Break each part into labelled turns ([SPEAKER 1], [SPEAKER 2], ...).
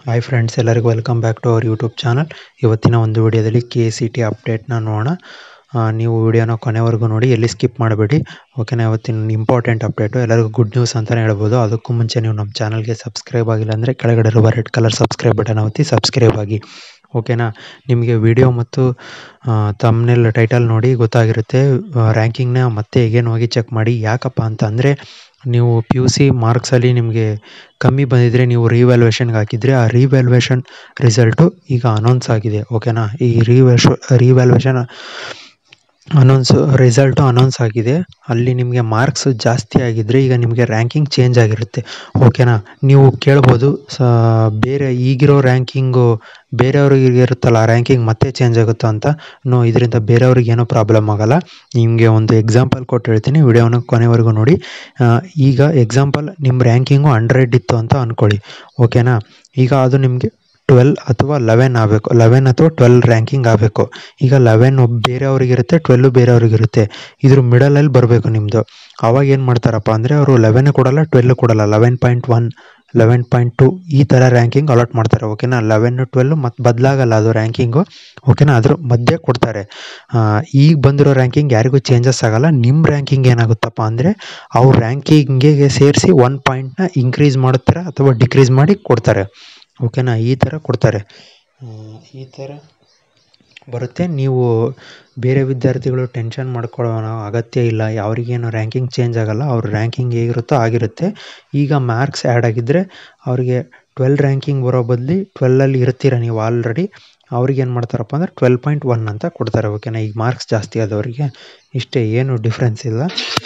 [SPEAKER 1] hi friends ಎಲ್ಲರಿಗೂ welcome back to our YouTube channel ಇವತ್ತಿನ ಒಂದು ವಿಡಿಯೋದಲ್ಲಿ ಕೆ ಸಿ ಟಿ ಅಪ್ಡೇಟ್ನ ನೋಡೋಣ ಆ, ನೀವು ವಿಡಿಯೋನ ಕೊನೆವರೆಗೂ ನೋಡಿ ಎಲ್ಲಿ ಸ್ಕಿಪ್ ಮಾಡಬೇಡಿ ಓಕೆನಾ ಇವತ್ತಿನ ಇಂಪಾರ್ಟೆಂಟ್ ಅಪ್ಡೇಟು ಎಲ್ಲರಿಗೂ ಗುಡ್ ನ್ಯೂಸ್ ಅಂತಲೇ ಹೇಳ್ಬೋದು ಅದಕ್ಕೂ ಮುಂಚೆ ನೀವು ನಮ್ಮ ಚಾನಲ್ಗೆ ಸಬ್ಸ್ಕ್ರೈಬ್ ಆಗಿಲ್ಲ ಅಂದರೆ ಕೆಳಗಡೆ ಇರುವ ರೆಡ್ ಕಲರ್ ಸಬ್ಸ್ಕ್ರೈಬ್ ಬಟನ್ ಒತ್ತಿ ಸಬ್ಸ್ಕ್ರೈಬ್ ಆಗಿ ಓಕೆನಾ ನಿಮಗೆ ವಿಡಿಯೋ ಮತ್ತು ತಮ್ಮನೆಲ್ ಟೈಟಲ್ ನೋಡಿ ಗೊತ್ತಾಗಿರುತ್ತೆ ರ್ಯಾಂಕಿಂಗ್ನ ಮತ್ತೆ ಎಗೇನ್ ಹೋಗಿ ಚೆಕ್ ಮಾಡಿ ಯಾಕಪ್ಪ ಅಂತ ಅಂದರೆ ನೀವು ಪಿ ಯು ಸಿ ಮಾರ್ಕ್ಸಲ್ಲಿ ನಿಮಗೆ ಕಮ್ಮಿ ಬಂದಿದ್ದರೆ ನೀವು ರಿವ್ಯಾಲ್ಯೂಯೇಷನ್ಗೆ ಹಾಕಿದರೆ ಆ ರಿವ್ಯಾಲ್ಯೂಯೇಷನ್ ರಿಸಲ್ಟು ಈಗ ಅನೌನ್ಸ್ ಆಗಿದೆ ಓಕೆನಾ ಈ ರಿವ್ಯಾಶು ರಿವ್ಯಾಲ್ಯೂಯೇಷನ್ ಅನೌನ್ಸ್ ರಿಸಲ್ಟು ಅನೌನ್ಸ್ ಆಗಿದೆ ಅಲ್ಲಿ ನಿಮಗೆ ಮಾರ್ಕ್ಸ್ ಜಾಸ್ತಿ ಆಗಿದ್ದರೆ ಈಗ ನಿಮಗೆ ರ್ಯಾಂಕಿಂಗ್ ಚೇಂಜ್ ಆಗಿರುತ್ತೆ ಓಕೆನಾ ನೀವು ಕೇಳ್ಬೋದು ಸ ಬೇರೆ ಈಗಿರೋ ರ್ಯಾಂಕಿಂಗು ಬೇರೆಯವ್ರಿಗೆ ಇರುತ್ತಲ್ಲ ರ್ಯಾಂಕಿಂಗ್ ಮತ್ತೆ ಚೇಂಜ್ ಆಗುತ್ತಾ ಅಂತ ನೋ ಇದರಿಂದ ಬೇರೆಯವ್ರಿಗೆ ಏನೂ ಪ್ರಾಬ್ಲಮ್ ಆಗಲ್ಲ ನಿಮಗೆ ಒಂದು ಎಕ್ಸಾಂಪಲ್ ಕೊಟ್ಟು ಹೇಳ್ತೀನಿ ವಿಡಿಯೋನ ಕೊನೆವರೆಗೂ ನೋಡಿ ಆ, ಈಗ ಎಕ್ಸಾಂಪಲ್ ನಿಮ್ಮ ರ್ಯಾಂಕಿಂಗು ಹಂಡ್ರೆಡ್ ಇತ್ತು ಅಂತ ಅಂದ್ಕೊಳ್ಳಿ ಓಕೆನಾ ಈಗ ಅದು ನಿಮಗೆ ಟ್ವೆಲ್ ಅಥವಾ ಲೆವೆನ್ ಆಗಬೇಕು ಲೆವೆನ್ ಅಥವಾ ಟ್ವೆಲ್ ರ್ಯಾಂಕಿಂಗ್ ಆಗಬೇಕು ಈಗ ಲೆವೆನ್ ಬೇರೆಯವ್ರಿಗಿರುತ್ತೆ ಟ್ವೆಲ್ಲು ಬೇರೆಯವ್ರಿಗಿರುತ್ತೆ ಇದ್ರ ಮಿಡಲಲ್ಲಿ ಬರಬೇಕು ನಿಮ್ಮದು ಅವಾಗ ಏನು ಮಾಡ್ತಾರಪ್ಪ ಅಂದರೆ ಅವರು ಲೆವೆನ್ ಕೊಡಲ್ಲ ಟ್ವೆಲ್ಲು ಕೊಡಲ್ಲ eleven point one eleven point two ಈ ಥರ ರ್ಯಾಂಕಿಂಗ್ ಅಲಾಟ್ ಮಾಡ್ತಾರೆ ಓಕೆನಾ ಲೆವೆನ್ ಟ್ವೆಲ್ಲು ಮತ್ತು ಬದಲಾಗಲ್ಲ ಅದು ರ್ಯಾಂಕಿಂಗು ಓಕೆನಾ ಅದ್ರ ಮಧ್ಯೆ ಕೊಡ್ತಾರೆ ಆ, ಈಗ ಬಂದಿರೋ ರ್ಯಾಂಕಿಂಗ್ ಯಾರಿಗೂ ಚೇಂಜಸ್ ಆಗಲ್ಲ ನಿಮ್ಮ ರ್ಯಾಂಕಿಂಗ್ ಏನಾಗುತ್ತಪ್ಪ ಅಂದರೆ ಅವ್ರ ರ್ಯಾಂಕಿಂಗಿಗೆ ಸೇರಿಸಿ ಒನ್ ಪಾಯಿಂಟ್ನ ಇನ್ಕ್ರೀಸ್ ಮಾಡುತ್ತಾರೆ ಅಥವಾ ಡಿಕ್ರೀಸ್ ಮಾಡಿ ಕೊಡ್ತಾರೆ ಓಕೆನಾ ಈ ಥರ ಕೊಡ್ತಾರೆ ಆ, ಈ ಥರ ಬರುತ್ತೆ ನೀವು ಬೇರೆ ವಿದ್ಯಾರ್ಥಿಗಳು ಟೆನ್ಷನ್ ಮಾಡ್ಕೊಳ್ಳೋ ಅಗತ್ಯ ಇಲ್ಲ ಅವರಿಗೇನು ರ್ಯಾಂಕಿಂಗ್ ಚೇಂಜ್ ಆಗಲ್ಲ ಅವ್ರ ರ್ಯಾಂಕಿಂಗ್ ಹೇಗಿರುತ್ತೋ ಆಗಿರುತ್ತೆ ಈಗ ಮಾರ್ಕ್ಸ್ ಆ್ಯಡ್ ಆಗಿದ್ದರೆ ಅವರಿಗೆ ಟ್ವೆಲ್ ರ್ಯಾಂಕಿಂಗ್ ಬರೋ ಬದಲಿ ಟ್ವೆಲ್ಲಲ್ಲಿ ಇರ್ತೀರ ನೀವು ಆಲ್ರೆಡಿ ಅವ್ರಿಗೆ ಏನು ಮಾಡ್ತಾರಪ್ಪ ಅಂದರೆ ಟ್ವೆಲ್ ಪಾಯಿಂಟ್ ಒನ್ ಅಂತ ಕೊಡ್ತಾರೆ ಓಕೆನಾ ಈಗ ಮಾರ್ಕ್ಸ್ ಜಾಸ್ತಿ ಆದವರಿಗೆ ಇಷ್ಟೇ ಏನು ಡಿಫ್ರೆನ್ಸ್ ಇಲ್ಲ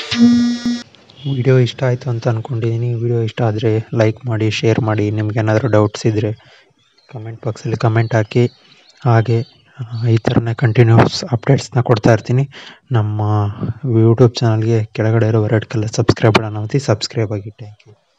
[SPEAKER 1] ವಿಡಿಯೋ ಇಷ್ಟ ಆಯಿತು ಅಂತ ಅಂದ್ಕೊಂಡಿದ್ದೀನಿ ವಿಡಿಯೋ ಇಷ್ಟ ಆದರೆ ಲೈಕ್ ಮಾಡಿ ಶೇರ್ ಮಾಡಿ ನಿಮ್ಗೇನಾದರೂ ಡೌಟ್ಸ್ ಇದ್ದರೆ ಕಮೆಂಟ್ ಬಾಕ್ಸಲ್ಲಿ ಕಮೆಂಟ್ ಹಾಕಿ ಹಾಗೆ ಆ, ಈ ಥರನೇ ಕಂಟಿನ್ಯೂಸ್ ಅಪ್ಡೇಟ್ಸ್ನ ಕೊಡ್ತಾ ಇರ್ತೀನಿ ನಮ್ಮ ಯೂಟ್ಯೂಬ್ ಚಾನಲ್ಗೆ ಕೆಳಗಡೆ ಇರೋ ರೆಡ್ ಕಲರ್ ಸಬ್ಸ್ಕ್ರೈಬ್ ಬಟನ್ ಒತ್ತಿ ಸಬ್ಸ್ಕ್ರೈಬ್ ಆಗಿ ಥ್ಯಾಂಕ್ ಯು